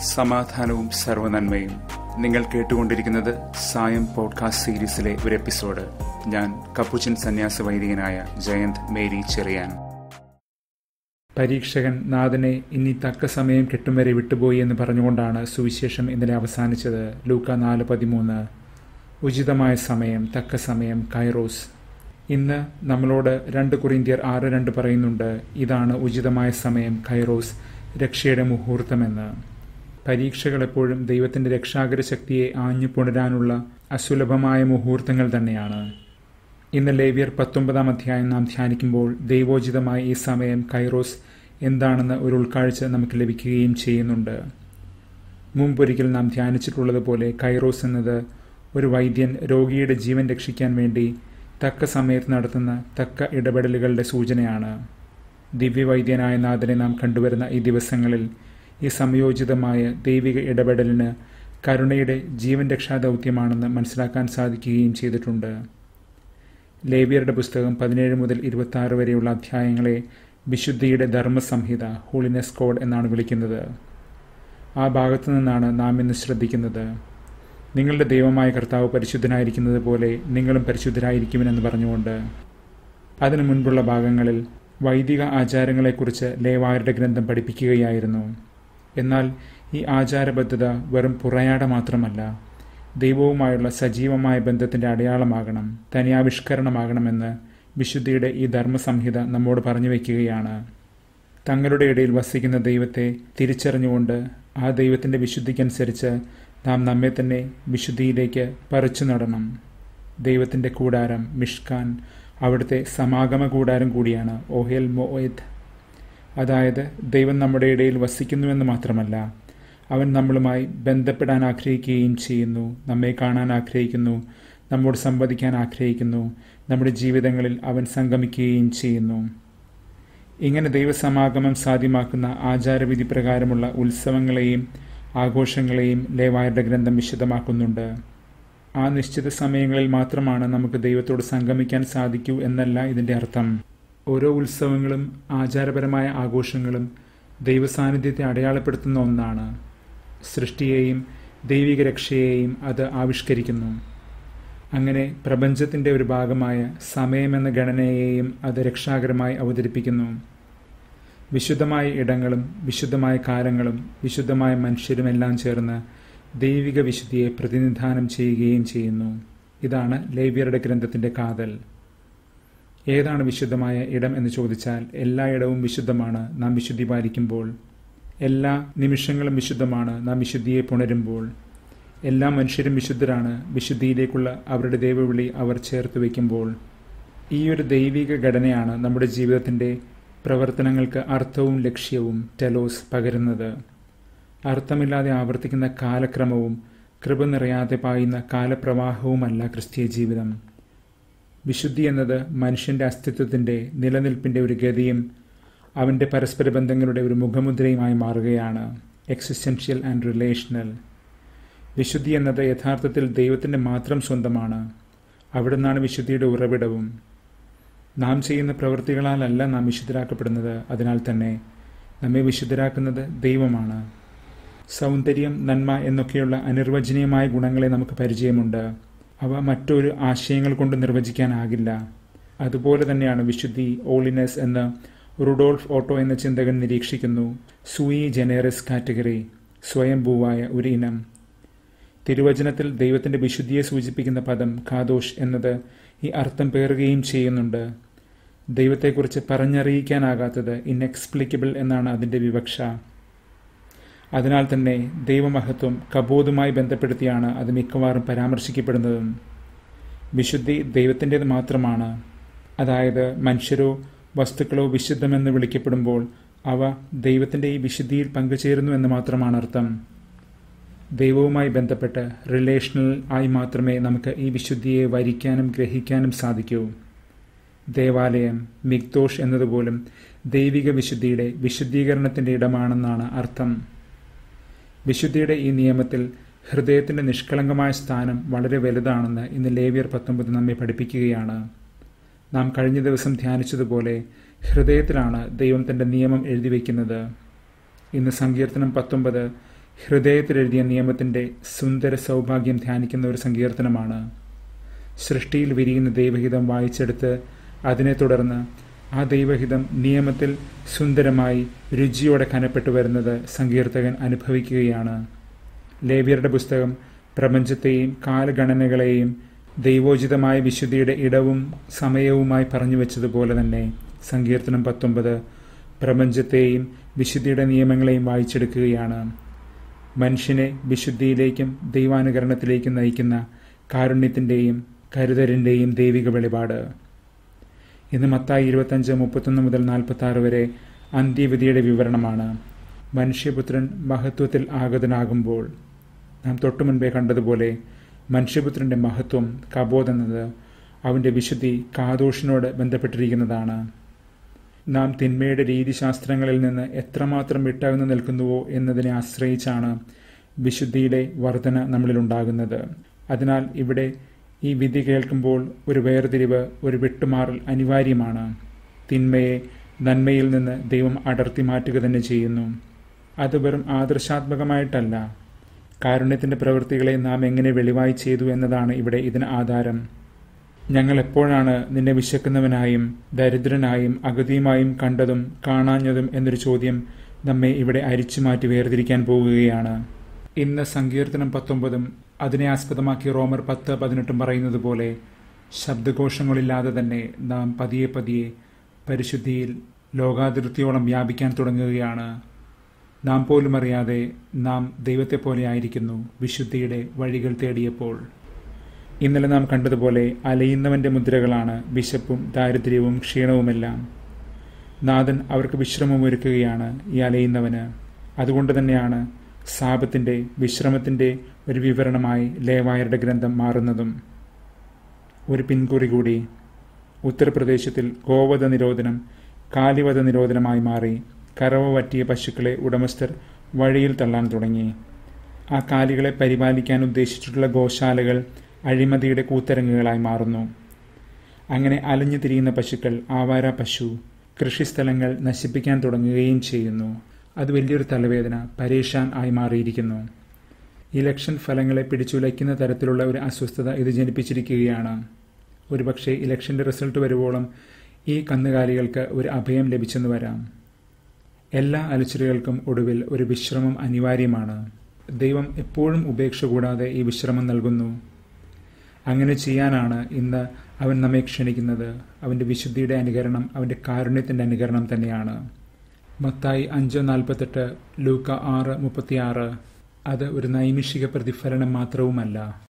സമാധാനവും സർവനന്മയും നിങ്ങൾ കേട്ടുകൊണ്ടിരിക്കുന്നത് സായം പോഡ്കാസ്റ്റ് സീരീസിലെ ഒരു എപ്പിസോഡ് ഞാൻ കപ്പുച്ചൻ സന്യാസ വൈദികനായ ജയന്ത് മേരി ചെറിയാൻ പരീക്ഷകൻ നാഥനെ ഇനി തക്ക സമയം കിട്ടും വരെ വിട്ടുപോയി എന്ന് പറഞ്ഞുകൊണ്ടാണ് സുവിശേഷം ഇന്നലെ അവസാനിച്ചത് ലൂക്ക നാല് പതിമൂന്ന് ഉചിതമായ സമയം തക്ക സമയം കൈറോസ് ഇന്ന് നമ്മളോട് രണ്ട് കുറിന്ത്യർ ആറ് രണ്ട് പറയുന്നുണ്ട് ഇതാണ് ഉചിതമായ സമയം കൈറോസ് രക്ഷയുടെ മുഹൂർത്തമെന്ന് പരീക്ഷകൾ എപ്പോഴും ദൈവത്തിന്റെ രക്ഷാകര ശക്തിയെ ആഞ്ഞു പുണരാനുള്ള അസുലഭമായ മുഹൂർത്തങ്ങൾ തന്നെയാണ് ഇന്ന് ലേവ്യർ പത്തൊമ്പതാം അധ്യായം നാം ധ്യാനിക്കുമ്പോൾ ദൈവോചിതമായ ഈ സമയം കൈറോസ് എന്താണെന്ന് ഒരു ഉൾക്കാഴ്ച നമുക്ക് ലഭിക്കുകയും ചെയ്യുന്നുണ്ട് മുമ്പൊരിക്കൽ നാം ധ്യാനിച്ചിട്ടുള്ളതുപോലെ കൈറോസ് എന്നത് ഒരു വൈദ്യൻ രോഗിയുടെ ജീവൻ രക്ഷിക്കാൻ വേണ്ടി തക്ക സമയത്ത് നടത്തുന്ന തക്ക ഇടപെടലുകളുടെ സൂചനയാണ് ദിവ്യവൈദ്യനായ നാഥനെ നാം കണ്ടുവരുന്ന ഈ ദിവസങ്ങളിൽ ഈ സംയോജിതമായ ദൈവിക ഇടപെടലിന് കരുണയുടെ ജീവൻ രക്ഷാ ദൗത്യമാണെന്ന് മനസ്സിലാക്കാൻ സാധിക്കുകയും ചെയ്തിട്ടുണ്ട് ലേവിയറുടെ പുസ്തകം പതിനേഴ് മുതൽ ഇരുപത്തി ആറ് വരെയുള്ള അധ്യായങ്ങളെ വിശുദ്ധിയുടെ ധർമ്മസംഹിത ഹോളിനെസ് കോഡ് എന്നാണ് വിളിക്കുന്നത് ആ ഭാഗത്തു നിന്നാണ് നാം ഇന്ന് ശ്രദ്ധിക്കുന്നത് നിങ്ങളുടെ ദൈവമായ കർത്താവ് പരിശുദ്ധനായിരിക്കുന്നത് പോലെ നിങ്ങളും പരിശുദ്ധരായിരിക്കുമെന്ന് പറഞ്ഞുകൊണ്ട് അതിനു മുൻപുള്ള ഭാഗങ്ങളിൽ വൈദിക ആചാരങ്ങളെക്കുറിച്ച് ലേവായരുടെ ഗ്രന്ഥം പഠിപ്പിക്കുകയായിരുന്നു എന്നാൽ ഈ ആചാരബദ്ധത വെറും പുറയാട മാത്രമല്ല ദൈവവുമായുള്ള സജീവമായ ബന്ധത്തിന്റെ അടയാളമാകണം തനിയാവിഷ്കരണമാകണമെന്ന് വിശുദ്ധിയുടെ ഈ ധർമ്മസംഹിത നമ്മോട് പറഞ്ഞു വയ്ക്കുകയാണ് തങ്ങളുടെ ഇടയിൽ വസിക്കുന്ന ദൈവത്തെ തിരിച്ചറിഞ്ഞുകൊണ്ട് ആ ദൈവത്തിന്റെ വിശുദ്ധിക്കനുസരിച്ച് നാം നമ്മെ തന്നെ വിശുദ്ധിയിലേക്ക് പറിച്ചു നടണം ദൈവത്തിന്റെ കൂടാരം മിഷ്കാൻ അവിടുത്തെ സമാഗമ കൂടാരം കൂടിയാണ് ഓഹേൽ മോയത് അതായത് ദൈവം നമ്മുടെ ഇടയിൽ വസിക്കുന്നുവെന്ന് മാത്രമല്ല അവൻ നമ്മളുമായി ബന്ധപ്പെടാൻ ആഗ്രഹിക്കുകയും ചെയ്യുന്നു നമ്മെ കാണാൻ ആഗ്രഹിക്കുന്നു നമ്മോട് സംവദിക്കാൻ ആഗ്രഹിക്കുന്നു നമ്മുടെ ജീവിതങ്ങളിൽ അവൻ സംഗമിക്കുകയും ചെയ്യുന്നു ഇങ്ങനെ ദൈവസമാഗമം സാധ്യമാക്കുന്ന ആചാരവിധി പ്രകാരമുള്ള ഉത്സവങ്ങളെയും ആഘോഷങ്ങളെയും ലേവായരുടെ ഗ്രന്ഥം വിശദമാക്കുന്നുണ്ട് ആ നിശ്ചിത സമയങ്ങളിൽ മാത്രമാണ് നമുക്ക് ദൈവത്തോട് സംഗമിക്കാൻ സാധിക്കൂ എന്നല്ല ഇതിന്റെ അർത്ഥം ഓരോ ഉത്സവങ്ങളും ആചാരപരമായ ആഘോഷങ്ങളും ദൈവസാന്നിധ്യത്തെ അടയാളപ്പെടുത്തുന്ന ഒന്നാണ് സൃഷ്ടിയെയും ദൈവിക രക്ഷയെയും അത് ആവിഷ്കരിക്കുന്നു അങ്ങനെ പ്രപഞ്ചത്തിന്റെ ഒരു ഭാഗമായ സമയമെന്ന ഗണനയെയും അത് രക്ഷാകരമായി അവതരിപ്പിക്കുന്നു വിശുദ്ധമായ ഇടങ്ങളും വിശുദ്ധമായ കാലങ്ങളും വിശുദ്ധമായ മനുഷ്യരും എല്ലാം ചേർന്ന് ദൈവിക വിശുദ്ധിയെ പ്രതിനിധാനം ചെയ്യുകയും ചെയ്യുന്നു ഇതാണ് ലേവ്യറുടെ ഗ്രന്ഥത്തിന്റെ കാതൽ ഏതാണ് വിശുദ്ധമായ ഇടം എന്ന് ചോദിച്ചാൽ എല്ലായിടവും വിശുദ്ധമാണ് നാം വിശുദ്ധി പാലിക്കുമ്പോൾ എല്ലാ നിമിഷങ്ങളും വിശുദ്ധമാണ് നാം വിശുദ്ധിയെ പുണരുമ്പോൾ എല്ലാ മനുഷ്യരും വിശുദ്ധരാണ് വിശുദ്ധിയിലേക്കുള്ള അവരുടെ ദൈവവിളി അവർ ചേർത്ത് വയ്ക്കുമ്പോൾ ഈ ഒരു ദൈവിക ഘടനയാണ് നമ്മുടെ ജീവിതത്തിന്റെ പ്രവർത്തനങ്ങൾക്ക് അർത്ഥവും ലക്ഷ്യവും ടെലോസ് പകരുന്നത് അർത്ഥമില്ലാതെ ആവർത്തിക്കുന്ന കാലക്രമവും കൃപ നിറയാതെ പായുന്ന കാലപ്രവാഹവുമല്ല ക്രിസ്തീയ ജീവിതം വിശുദ്ധി എന്നത് മനുഷ്യന്റെ അസ്തിത്വത്തിന്റെ നിലനിൽപ്പിന്റെ ഒരു ഗതിയും അവന്റെ പരസ്പര ബന്ധങ്ങളുടെ ഒരു മുഖമുദ്രയുമായി മാറുകയാണ് എക്സിസ്റ്റൻഷ്യൽ ആൻഡ് റിലേഷണൽ വിശുദ്ധി എന്നത് യഥാർത്ഥത്തിൽ ദൈവത്തിന്റെ മാത്രം സ്വന്തമാണ് അവിടെ നിന്നാണ് വിശുദ്ധിയുടെ ഉറവിടവും നാം ചെയ്യുന്ന പ്രവൃത്തികളാലല്ല നാം വിശുദ്ധരാക്കപ്പെടുന്നത് അതിനാൽ തന്നെ നമ്മെ വിശുദ്ധരാക്കുന്നത് ദൈവമാണ് സൗന്ദര്യം നന്മ എന്നൊക്കെയുള്ള അനിർവചനീയമായ ഗുണങ്ങളെ നമുക്ക് പരിചയമുണ്ട് അവ മറ്റൊരു ആശയങ്ങൾ കൊണ്ട് നിർവചിക്കാനാകില്ല അതുപോലെ തന്നെയാണ് വിശുദ്ധി ഓളിനെസ് എന്ന് റുഡോൾഫ് ഓട്ടോ എന്ന ചിന്തകൻ നിരീക്ഷിക്കുന്നു സൂയി ജനേറസ് കാറ്റഗറി സ്വയംഭൂവായ ഒരു ഇനം തിരുവചനത്തിൽ ദൈവത്തിന്റെ വിശുദ്ധിയെ സൂചിപ്പിക്കുന്ന പദം ഖാദോഷ് എന്നത് ഈ അർത്ഥം പേറുകയും ചെയ്യുന്നുണ്ട് ദൈവത്തെക്കുറിച്ച് പറഞ്ഞറിയിക്കാനാകാത്തത് ഇൻഎക്സ്പ്ലിക്കബിൾ എന്നാണ് അതിന്റെ വിവക്ഷ അതിനാൽ തന്നെ ദൈവമഹത്വം കബോധുമായി ബന്ധപ്പെടുത്തിയാണ് അത് മിക്കവാറും പരാമർശിക്കപ്പെടുന്നതും വിശുദ്ധി ദൈവത്തിൻ്റെത് മാത്രമാണ് അതായത് മനുഷ്യരോ വസ്തുക്കളോ വിശുദ്ധമെന്ന് വിളിക്കപ്പെടുമ്പോൾ അവ ദൈവത്തിൻ്റെ ഈ വിശുദ്ധിയിൽ പങ്കുചേരുന്നു എന്ന് മാത്രമാണ് അർത്ഥം ദൈവവുമായി ബന്ധപ്പെട്ട് റിലേഷണൽ ആയി മാത്രമേ നമുക്ക് ഈ വിശുദ്ധിയെ വരിക്കാനും ഗ്രഹിക്കാനും സാധിക്കൂ ദേവാലയം മിഗ്ദോഷ് എന്നതുപോലും ദൈവിക വിശുദ്ധിയുടെ വിശുദ്ധീകരണത്തിന്റെ ഇടമാണെന്നാണ് അർത്ഥം വിശുദ്ധിയുടെ ഈ നിയമത്തിൽ ഹൃദയത്തിന്റെ നിഷ്കളങ്കമായ സ്ഥാനം വളരെ വലുതാണെന്ന് ഇന്ന് ലേവിയർ പത്തൊമ്പത് നമ്മെ പഠിപ്പിക്കുകയാണ് നാം കഴിഞ്ഞ ദിവസം ധ്യാനിച്ചതുപോലെ ഹൃദയത്തിലാണ് ദൈവം തന്റെ നിയമം എഴുതി വയ്ക്കുന്നത് ഇന്ന് സങ്കീർത്തനം പത്തൊമ്പത് ഹൃദയത്തിലെഴുതിയ നിയമത്തിന്റെ സുന്ദര സൗഭാഗ്യം ധ്യാനിക്കുന്ന ഒരു സങ്കീർത്തനമാണ് സൃഷ്ടിയിൽ വിരിയുന്ന ദൈവഹിതം വായിച്ചെടുത്ത് അതിനെ തുടർന്ന് ആ ദൈവഹിതം നിയമത്തിൽ സുന്ദരമായി രുചിയോടെ കനപ്പെട്ടു വരുന്നത് സങ്കീർത്തകൻ അനുഭവിക്കുകയാണ് ലേവ്യരുടെ പുസ്തകം പ്രപഞ്ചത്തെയും കാലഗണനകളെയും ദൈവോചിതമായ വിശുദ്ധിയുടെ ഇടവും സമയവുമായി പറഞ്ഞു വെച്ചതുപോലെ തന്നെ സങ്കീർത്തനം പത്തൊമ്പത് പ്രപഞ്ചത്തെയും വിശുദ്ധിയുടെ നിയമങ്ങളെയും വായിച്ചെടുക്കുകയാണ് മനുഷ്യനെ വിശുദ്ധിയിലേക്കും ദൈവാനുകരണത്തിലേക്കും നയിക്കുന്ന കാരുണ്യത്തിൻ്റെയും കരുതലിൻ്റെയും ദൈവിക വെളിപാട് ഇന്ന് മത്തായി ഇരുപത്തഞ്ച് മുപ്പത്തൊന്ന് മുതൽ നാൽപ്പത്തി ആറ് വരെ അന്ത്യവിധിയുടെ വിവരണമാണ് മനുഷ്യപുത്രൻ മഹത്വത്തിൽ ആഗതനാകുമ്പോൾ നാം തൊട്ടു മുൻപേ കണ്ടതുപോലെ മനുഷ്യപുത്രന്റെ മഹത്വം കബോധ് എന്നത് അവന്റെ വിശുദ്ധി കാദോഷിനോട് ബന്ധപ്പെട്ടിരിക്കുന്നതാണ് നാം തിന്മയുടെ രീതിശാസ്ത്രങ്ങളിൽ നിന്ന് എത്രമാത്രം വിട്ടകന്നു നിൽക്കുന്നുവോ എന്നതിനെ ആശ്രയിച്ചാണ് വിശുദ്ധിയുടെ വർധന നമ്മളിലുണ്ടാകുന്നത് അതിനാൽ ഇവിടെ ഈ വിധി കേൾക്കുമ്പോൾ ഒരു വേർതിരിവ് ഒരു വിട്ടുമാറൽ അനിവാര്യമാണ് തിന്മയെ നന്മയിൽ നിന്ന് ദൈവം അടർത്തി മാറ്റുക തന്നെ ചെയ്യുന്നു അത് വെറും ആദർശാത്മകമായിട്ടല്ല കാരുണ്യത്തിന്റെ പ്രവൃത്തികളെ നാം എങ്ങനെ വെളിവായി ചെയ്തു എന്നതാണ് ഇവിടെ ഇതിന് ആധാരം ഞങ്ങൾ എപ്പോഴാണ് നിന്നെ വിശക്കുന്നവനായും ദരിദ്രനായും അഗതിയുമായും കണ്ടതും കാണാഞ്ഞതും എന്നൊരു ചോദ്യം നമ്മെ ഇവിടെ അരിച്ചു മാറ്റി വേർതിരിക്കാൻ പോകുകയാണ് ഇന്ന് സങ്കീർത്തനം പത്തൊമ്പതും അതിനെ ആസ്പദമാക്കി റോമർ പത്ത് പതിനെട്ടും പറയുന്നത് പോലെ ശബ്ദഘോഷങ്ങളില്ലാതെ തന്നെ നാം പതിയെ പതിയെ പരിശുദ്ധിയിൽ ലോകാതിർത്തിയോളം വ്യാപിക്കാൻ തുടങ്ങുകയാണ് നാം പോലും അറിയാതെ നാം ദൈവത്തെ പോലെ ആയിരിക്കുന്നു വിശുദ്ധിയുടെ വഴികൾ തേടിയപ്പോൾ ഇന്നലെ നാം കണ്ടതുപോലെ അലയുന്നവന്റെ മുദ്രകളാണ് വിശപ്പും ദാരിദ്ര്യവും ക്ഷീണവുമെല്ലാം നാഥൻ അവർക്ക് വിശ്രമമൊരുക്കുകയാണ് ഈ അലയുന്നവന് അതുകൊണ്ട് തന്നെയാണ് സാപത്തിന്റെ വിശ്രമത്തിന്റെ ഒരു വിവരണമായി ലേവായരുടെ ഗ്രന്ഥം മാറുന്നതും ഒരു പിൻകുറി കൂടി ഉത്തർപ്രദേശത്തിൽ ഗോവധ നിരോധനം കാലിവധ നിരോധനമായി മാറി കറവ പറ്റിയ പശുക്കളെ ഉടമസ്ഥർ വഴിയിൽ തള്ളാൻ തുടങ്ങി ആ കാലികളെ പരിപാലിക്കാൻ ഉദ്ദേശിച്ചിട്ടുള്ള ഗോശാലകൾ അഴിമതിയുടെ കൂത്തരങ്ങുകളായി മാറുന്നു അങ്ങനെ അലഞ്ഞു തിരിയുന്ന പശുക്കൾ ആവാര പശു കൃഷിസ്ഥലങ്ങൾ നശിപ്പിക്കാൻ തുടങ്ങുകയും ചെയ്യുന്നു അത് വലിയൊരു തലവേദന പരേഷാൻ ആയി മാറിയിരിക്കുന്നു ഇലക്ഷൻ ഫലങ്ങളെ പിടിച്ചുലയ്ക്കുന്ന തരത്തിലുള്ള ഒരു അസ്വസ്ഥത ഇത് ജനിപ്പിച്ചിരിക്കുകയാണ് ഒരുപക്ഷെ ഇലക്ഷന്റെ റിസൾട്ട് വരുവോളം ഈ കന്നുകാലികൾക്ക് ഒരു അഭയം ലഭിച്ചെന്ന് വരാം എല്ലാ അലച്ചിലുകൾക്കും ഒടുവിൽ ഒരു വിശ്രമം അനിവാര്യമാണ് ദൈവം എപ്പോഴും ഉപേക്ഷ കൂടാതെ ഈ വിശ്രമം നൽകുന്നു അങ്ങനെ ചെയ്യാനാണ് ഇന്ന് അവൻ നമ്മെ ക്ഷണിക്കുന്നത് അവന്റെ വിശുദ്ധിയുടെ അനുകരണം അവന്റെ കാരുണ്യത്തിന്റെ അനുകരണം തന്നെയാണ് മത്തായി അഞ്ച് നാൽപ്പത്തെട്ട് ലൂക്ക ആറ് മുപ്പത്തിയാറ് അത് ഒരു നൈമിഷിക പ്രതിഫലനം മാത്രവുമല്ല